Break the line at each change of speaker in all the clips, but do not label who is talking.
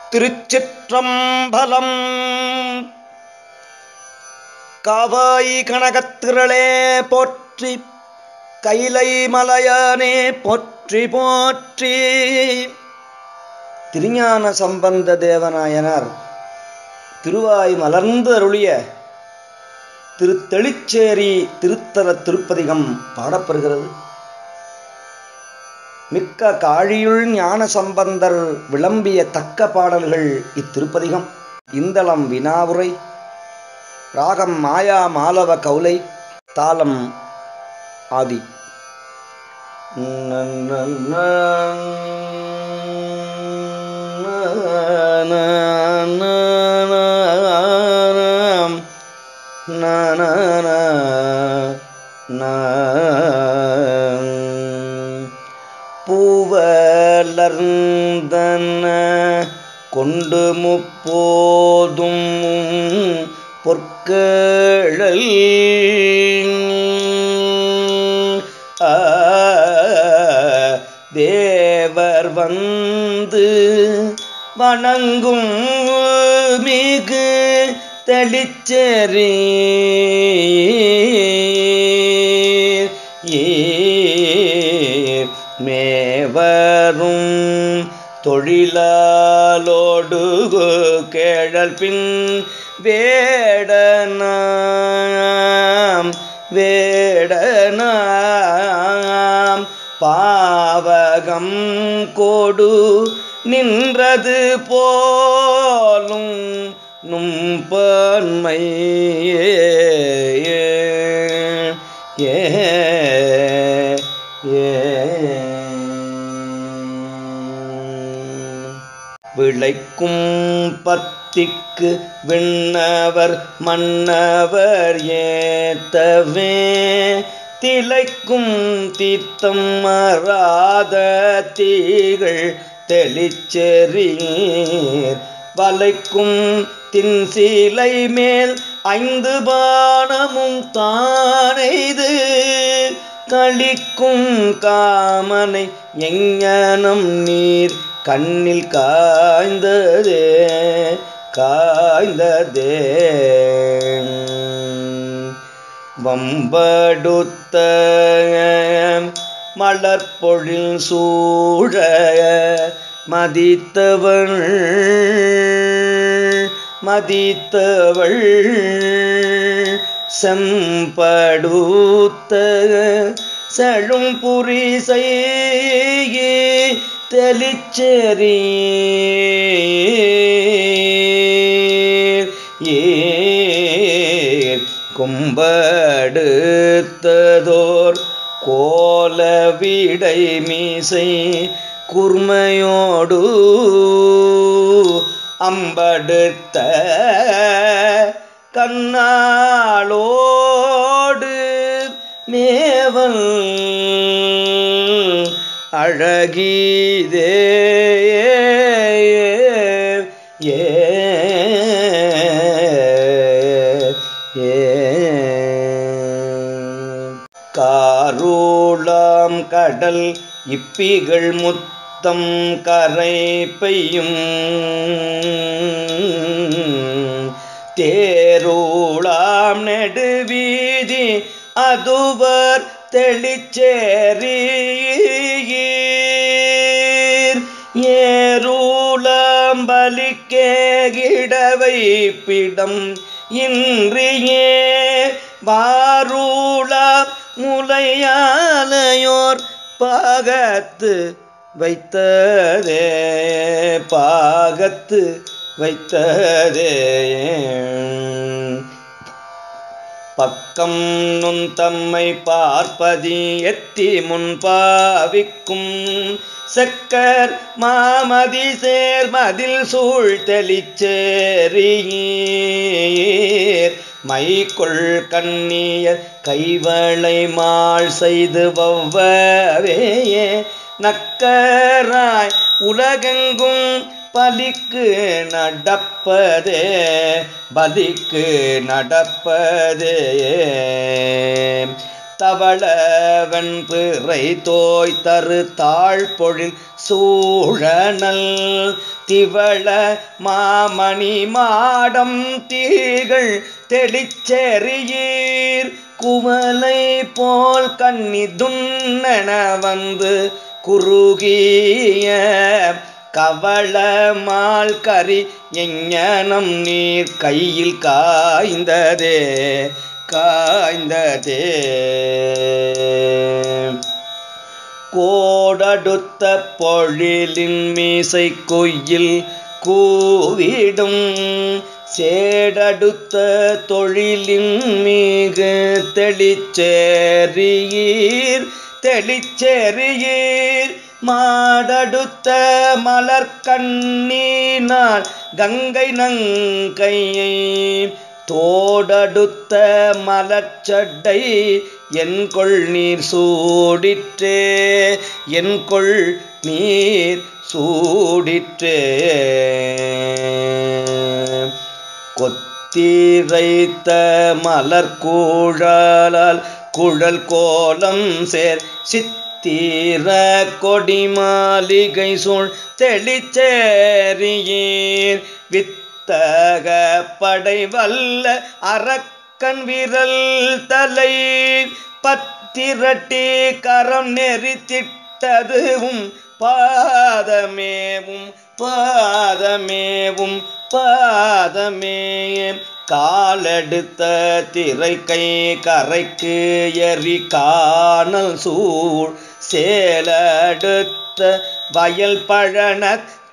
திருச்சிற்றம்பலம் காவாய் கனகத்திரளே போற்றி கைலை மலையானே போற்றி போற்றி திருஞான சம்பந்த தேவநாயனார் திருவாய் மலர்ந்து அருளிய திருத்தெளிச்சேரி திருத்தல திருப்பதிகம் பாடப்படுகிறது மிக்க காழியுள் ஞான சம்பந்தர் விளம்பிய தக்க பாடல்கள் இத்திருப்பதிகம் இந்தளம் வினாவுரை ராகம் மாயா மாலவ கௌலை தாளம் ஆதி பூவலர்ந்தன கொண்டு முப்போதும் பொற்கழல் ஆ, தேவர் வந்து வணங்கும் மிகு தெளிச்செறி மேவரும் தொழிலாலோடு கேழல் பின் வேடனாம் வேடனாம் பாவகம் கோடு நின்றது போலும் நும்பன்மை ஏ விளைக்கும் பத்திக்கு விண்ணவர் மன்னவர் ஏத்தவே திளைக்கும் தீர்த்தம் மறாத தீகள் தெளிச்செறீர் வளைக்கும் தின்சீலை மேல் ஐந்து பானமும் தானெய்து களிக்கும் காமனை எங்கனம் நீர் கண்ணில் காய்ந்ததே காய்ந்ததே வம்படுத்த மலர்பொழில் சூழ மதித்தவள் மதித்தவள் செம்படுத்த செழும் புரிசை தெளிச்செறி ஏர் கும்படுத்ததோர் கோல விடை மீசை குர்மையோடு அம்படுத்த கண்ணாளோடு மேவல் அழகிதே ஏ காரூளாம் கடல் இப்பிகள் முத்தம் கரை பெய்யும் தேரூளாம் நெடுவீதி அதுவர் தெளிச்சேரீர் ஏரூளாம் பலிக்கேகிடவை பிடம் இன்றியே வாரூளா முலையாலையோர் பாகத்து வைத்ததே பாகத்து வைத்ததே பக்கம் நுண் தம்மை பார்ப்பதி எத்தி முன்பாவிக்கும் செக்கர் மாமதி சேர் மதில் சூழ் தெளிச்சேரீர் மைக்குள் கண்ணியர் கைவளை மாள் செய்து வவ்வவே நக்கராய் உலகெங்கும் பலிக்கு நடப்பதே பலிக்கு நடப்பதே தவளவன் பிறை தோய் தரு தாழ் பொழில் சூழனல் திவள மாமணி மாடம் தீகள் தெளிச்செறியீர் குவலை போல் கண்ணி துண்ணன வந்து குறுகிய கவளமால் கரி எஞ்ஞனம் நீர் கையில் காய்ந்ததே காய்ந்ததே கோடடுத்த பொழிலின் மீசை கொய்யில் கூவிடும் சேடடுத்த தொழிலின் மிகு தெளிச்சேரியீர் தெளிச்சேரியீர் மாடடுத்த மலர்கண்ணீனால் கங்கை நங்கையை தோடடுத்த மலர்ச்சட்டை என் கொள் நீர் சூடிற்றே என் கொள் நீர் சூடிற்றே கொத்திரைத்த மலர்கூழலால் குழல் கோலம் சேர் சித்தீர கொடி மாளிகை சூழ் தெளிச்சேரியீர் வித்தக படை வல்ல அரக்கன் விரல் தலை பத்திரட்டி கரம் நெறித்திட்டதுவும் பாதமேவும் பாதமேவும் பாதமே காலெடுத்த திரைக்கை கரைக்கு எரி காணல் சூழ் சேலடுத்த வயல் பழன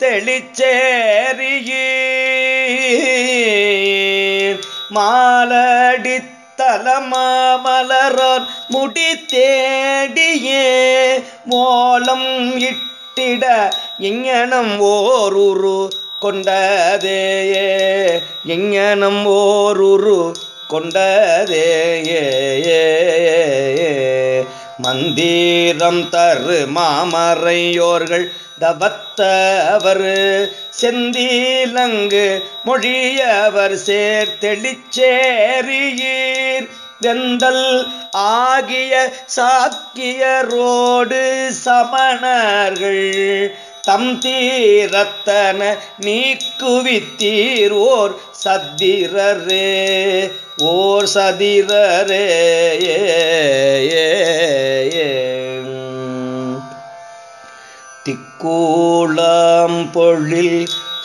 தெளிச்சேரியீர் மாலடித்த தலமாமலரான் முடி தேடியே மோலம் இட்டிட எங்கனம் ஓருரு கொண்டதேயே எங்கனம் ஓருரு கொண்டதேயே மந்திரம் தரு மாமறையோர்கள் தவத்தவர் செந்திலங்கு மொழியவர் சேர்த்தெளிச்சேரியீர் வெந்தல் ஆகிய சாக்கியரோடு சமணர்கள் தம் தீரத்தன நீக்குவித்தீர் ஓர் சத்திரரே ஓர் சதிரரே திக்கூளாம் பொழில்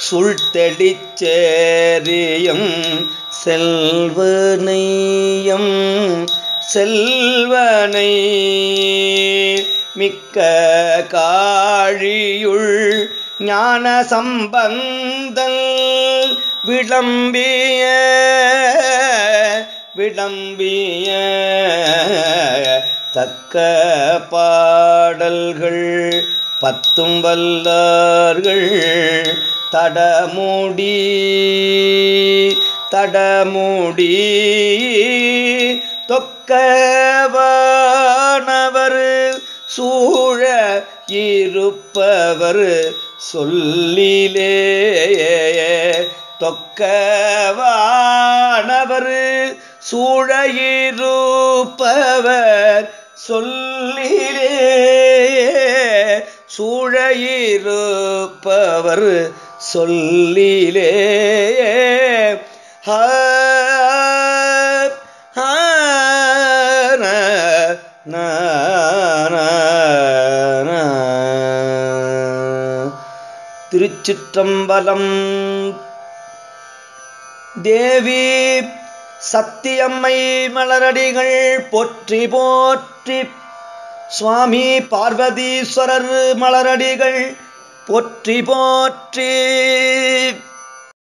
சுழ்த்தெளிச்சேரியம் செல்வனையம் செல்வனை மிக்க காழியுள் ஞான சம்பந்தல் விளம்பிய விளம்பிய தக்க பாடல்கள் பத்தும் வல்லார்கள் தடமுடி தடமுடி தொக்கவானவர் சூழ இருப்பவர் சொல்லிலே தொக்கவானவர் சூழ இருப்பவர் சொல்லிலே சூழ இருப்பவர் சொல்லிலே ஹ ஹ ந ந ந ந. திருச்சிற்றம்பலம் தேவி சத்தியம்மை மலரடிகள் போற்றி போற்றி சுவாமி பார்வதீஸ்வரர் மலரடிகள் போற்றி போற்றி